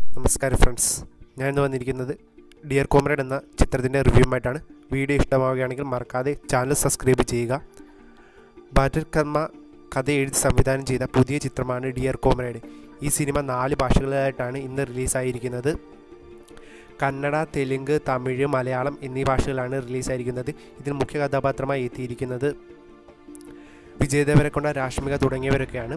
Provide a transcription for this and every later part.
നമസ്കാരം ഫ്രണ്ട്സ് ഞാൻ ഇന്ന് വന്നിരിക്കുന്നത് ഡിയർ കോമ്രേഡ് എന്ന ചിത്രത്തിൻ്റെ റിവ്യൂമായിട്ടാണ് വീഡിയോ ഇഷ്ടമാവുകയാണെങ്കിൽ മറക്കാതെ ചാനൽ സബ്സ്ക്രൈബ് ചെയ്യുക ബാറ്റർ കർമ്മ കഥ എഴുതി സംവിധാനം ചെയ്ത പുതിയ ചിത്രമാണ് ഡിയർ കോമ്രേഡ് ഈ സിനിമ നാല് ഭാഷകളിലായിട്ടാണ് ഇന്ന് റിലീസായിരിക്കുന്നത് കന്നഡ തെലുങ്ക് തമിഴ് മലയാളം എന്നീ ഭാഷകളിലാണ് റിലീസായിരിക്കുന്നത് ഇതിൽ മുഖ്യ കഥാപാത്രമായി എത്തിയിരിക്കുന്നത് വിജയ് ദേവരക്കൊണ്ട രാഷ്മിക തുടങ്ങിയവരൊക്കെയാണ്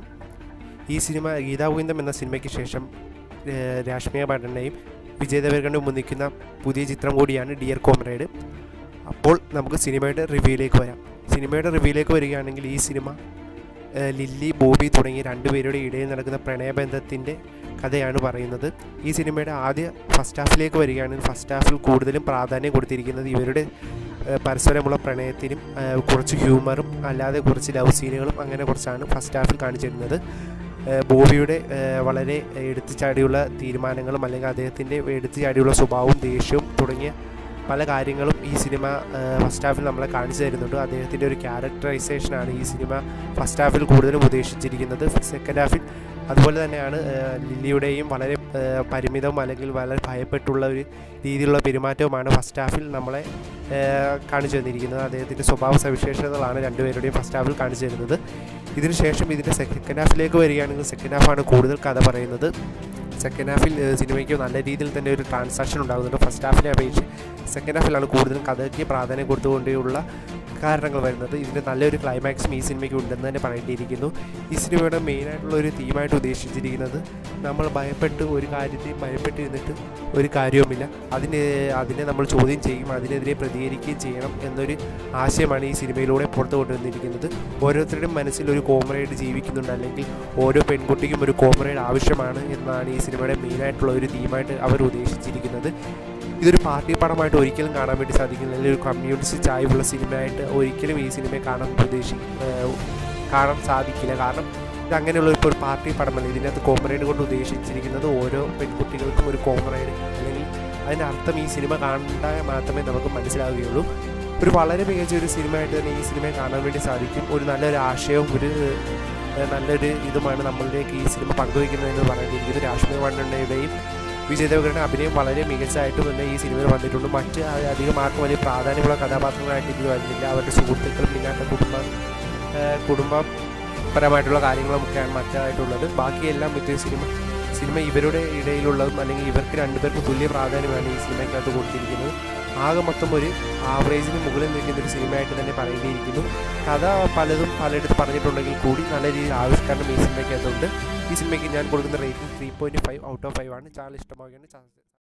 ഈ സിനിമ ഗീതാഗോവിന്ദം എന്ന സിനിമയ്ക്ക് ശേഷം ഏഹ്, രാഷ്മിക ഭട്ടനെയും വിജയ് ദേവരക്കൊണ്ടയും ഒന്നിക്കുന്ന പുതിയ ചിത്രം കൂടിയാണ് ഡിയർ കോമ്രേഡ് അപ്പോൾ നമുക്ക് സിനിമയുടെ റിവ്യൂയിലേക്ക് വരാം സിനിമയുടെ റിവ്യൂയിലേക്ക് വരികയാണെങ്കിൽ ഈ സിനിമ ഏഹ്, ലില്ലി ബോബി തുടങ്ങിയ രണ്ടുപേരുടെ ഇടയിൽ നടക്കുന്ന പ്രണയബന്ധത്തിൻ്റെ കഥയാണ് പറയുന്നത് ഈ സിനിമയുടെ ആദ്യ ഫസ്റ്റ് ഹാഫിലേക്ക് വരികയാണെങ്കിൽ ഫസ്റ്റ് ഹാഫിൽ കൂടുതലും പ്രാധാന്യം കൊടുത്തിരിക്കുന്നത് ഇവരുടെ ഏഹ്, പരസ്പരമുള്ള പ്രണയത്തിനും ഏഹ്, കുറച്ച് ഹ്യൂമറും അല്ലാതെ കുറച്ച് ലവ് സീനുകളും അങ്ങനെ കുറച്ചാണ് ഫസ്റ്റ് ഹാഫിൽ കാണിച്ചിരുന്നത് ഏഹ്, ബോബിയുടെ ഏഹ്, വളരെ എടുത്തുചാടിയുള്ള തീരുമാനങ്ങളും അല്ലെങ്കിൽ അദ്ദേഹത്തിൻ്റെ എടുത്തുചാടിയുള്ള സ്വഭാവവും ദേഷ്യവും തുടങ്ങിയ പല കാര്യങ്ങളും ഈ സിനിമ ഫസ്റ്റ് ഹാഫിൽ നമ്മളെ കാണിച്ചു തരുന്നുണ്ട് അദ്ദേഹത്തിൻ്റെ ഒരു ക്യാരക്ടറൈസേഷനാണ് ഈ സിനിമ ഫസ്റ്റ് ഹാഫിൽ കൂടുതലും ഉദ്ദേശിച്ചിരിക്കുന്നത് സെക്കൻഡ് ഹാഫിൽ അതുപോലെ തന്നെയാണ് ഏഹ്, ലില്ലിയുടെയും വളരെ ഏഹ്, പരിമിതവും അല്ലെങ്കിൽ വളരെ ഭയപ്പെട്ടുള്ള ഒരു രീതിയിലുള്ള പെരുമാറ്റവുമാണ് ഫസ്റ്റ് ഹാഫിൽ നമ്മളെ ഏഹ്, കാണിച്ചു തന്നിരിക്കുന്നത് അദ്ദേഹത്തിൻ്റെ സ്വഭാവ സവിശേഷതകളാണ് രണ്ടുപേരുടെയും ഫസ്റ്റ് ഹാഫിൽ കാണിച്ചു തരുന്നത് ഇതിനുശേഷം ഇതിൻ്റെ സെക്കൻഡ് ഹാഫിലേക്ക് വരികയാണെങ്കിൽ സെക്കൻഡ് ഹാഫാണ് കൂടുതൽ കഥ പറയുന്നത് സെക്കൻഡ് ഹാഫിൽ ഏഹ്, സിനിമയ്ക്ക് നല്ല രീതിയിൽ തന്നെ ഒരു ട്രാൻസാക്ഷൻ ഉണ്ടാകുന്നുണ്ട് ഫസ്റ്റ് ഹാഫിനെ അപേക്ഷിച്ച് സെക്കൻഡ് ഹാഫിലാണ് കൂടുതലും കഥയ്ക്ക് പ്രാധാന്യം കൊടുത്തുകൊണ്ടുള്ള കാരണങ്ങൾ വരുന്നത് ഇതിൻ്റെ നല്ലൊരു ക്ലൈമാക്സും ഈ സിനിമയ്ക്ക് ഉണ്ടെന്ന് തന്നെ പറയേണ്ടിയിരിക്കുന്നു ഈ സിനിമയുടെ മെയിനായിട്ടുള്ള ഒരു തീമായിട്ട് ഉദ്ദേശിച്ചിരിക്കുന്നത് നമ്മൾ ഭയപ്പെട്ട് ഒരു കാര്യത്തെയും ഭയപ്പെട്ടിരുന്നിട്ട് ഒരു കാര്യവുമില്ല അതിന് അതിനെ നമ്മൾ ചോദ്യം ചെയ്യും അതിനെതിരെ പ്രതികരിക്കുകയും ചെയ്യണം എന്നൊരു ആശയമാണ് ഈ സിനിമയിലൂടെ പുറത്തു കൊണ്ടുവന്നിരിക്കുന്നത് ഓരോരുത്തരുടെയും മനസ്സിൽ ഒരു കോമറേഡ് ജീവിക്കുന്നുണ്ട് അല്ലെങ്കിൽ ഓരോ പെൺകുട്ടിക്കും ഒരു കോമറേഡ് ആവശ്യമാണ് എന്നാണ് ഈ സിനിമയുടെ മെയിനായിട്ടുള്ള ഒരു തീമായിട്ട് അവർ ഉദ്ദേശിച്ചിരിക്കുന്നത് ഇതൊരു പാർട്ടി പടമായിട്ട് ഒരിക്കലും കാണാൻ വേണ്ടി സാധിക്കില്ല അല്ലെങ്കിൽ ഒരു കമ്മ്യൂണിസ്റ്റ് ചായ്വുള്ള സിനിമയായിട്ട് ഒരിക്കലും ഈ സിനിമയെ കാണാൻ പ്രതീക്ഷി ഏഹ് കാണാൻ സാധിക്കില്ല കാരണം ഇത് അങ്ങനെയുള്ള ഇപ്പോൾ ഒരു പാർട്ടി പടമല്ല ഇതിനകത്ത് കോമറേഡ് കൊണ്ട് ഉദ്ദേശിച്ചിരിക്കുന്നത് ഓരോ പെൺകുട്ടികൾക്കും ഒരു കോമറേഡ് അല്ലെങ്കിൽ അതിൻ്റെ അർത്ഥം ഈ സിനിമ കണ്ടാൽ മാത്രമേ നമുക്ക് മനസ്സിലാവുകയുള്ളൂ ഒരു വളരെ മികച്ച ഒരു സിനിമയായിട്ട് തന്നെ ഈ സിനിമയെ കാണാൻ വേണ്ടി സാധിക്കും ഒരു നല്ലൊരു ആശയവും ഒരു ഏഹ് നല്ലൊരു ഇതുമാണ് നമ്മളിലേക്ക് ഈ സിനിമ പങ്കുവയ്ക്കുന്നതെന്ന് പറയേണ്ടിയിരിക്കുന്നത് രാഷ്ട്രീയ മണ്ഡലയുടെയും വിജയ് ദേവകരുടെ അഭിനയം വളരെ മികച്ചതായിട്ട് തന്നെ ഈ സിനിമയിൽ വന്നിട്ടുണ്ട് മറ്റ് ആ- അധികം ആർക്കും വലിയ പ്രാധാന്യമുള്ള കഥാപാത്രങ്ങളായിട്ട് ഇതിൽ വരുന്നില്ല അവരുടെ സുഹൃത്തുക്കളും പിന്നെ കുടുംബ ഏഹ് കുടുംബപരമായിട്ടുള്ള കാര്യങ്ങളുമൊക്കെയാണ് മറ്റായിട്ടുള്ളത് ബാക്കിയെല്ലാം ഇത് സിനിമ സിനിമ ഇവരുടെ ഇടയിലുള്ളതും അല്ലെങ്കിൽ ഇവർക്ക് രണ്ടുപേർക്കും തുല്യ പ്രാധാന്യമാണ് ഈ സിനിമയ്ക്കകത്ത് കൊടുത്തിരിക്കുന്നത് ആകെ മൊത്തം ഒരു ആവറേജിന് മുകളിൽ നിൽക്കുന്ന ഒരു സിനിമയായിട്ട് തന്നെ പറയേണ്ടിയിരിക്കുന്നു കഥ പലതും പലയിടത്ത് പറഞ്ഞിട്ടുണ്ടെങ്കിൽ കൂടി നല്ല രീതിയിൽ ആവിഷ്കരണം ഈ സിനിമയ്ക്കകത്തുണ്ട് ഈ സിനിമയ്ക്ക് ഞാൻ കൊടുക്കുന്ന rating three point five out of five ആണ് ചാനൽ ഇഷ്ടമാവുകയാണ് ചാനൽ